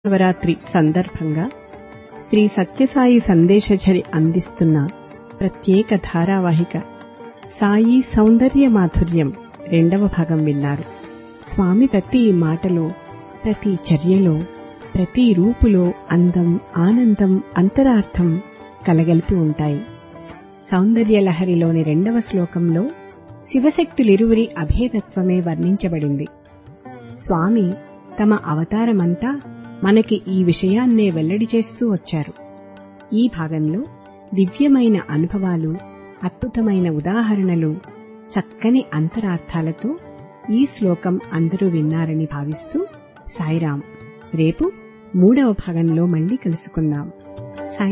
నవరాత్రి సందర్భంగా శ్రీ సత్యసాయి సందేశఝరి అందిస్తున్న ప్రత్యేక ధారావాహిక సాయి సౌందర్య మాధుర్యం రెండవ భాగం విన్నారు స్వామి ప్రతి మాటలో ప్రతి చర్యలో ప్రతి రూపులో అందం ఆనందం అంతరార్థం కలగలిపి ఉంటాయి సౌందర్యలహరిలోని రెండవ శ్లోకంలో శివశక్తులిరువురి అభేదత్వమే వర్ణించబడింది స్వామి తమ అవతారమంతా మనకి ఈ విషయాన్నే వెల్లడి చేస్తూ వచ్చారు ఈ భాగంలో దివ్యమైన అనుభవాలు అద్భుతమైన ఉదాహరణలు చక్కని అంతరార్థాలతో ఈ శ్లోకం అందరూ విన్నారని భావిస్తూ సాయిరాం రేపు మూడవ భాగంలో మళ్ళీ కలుసుకుందాం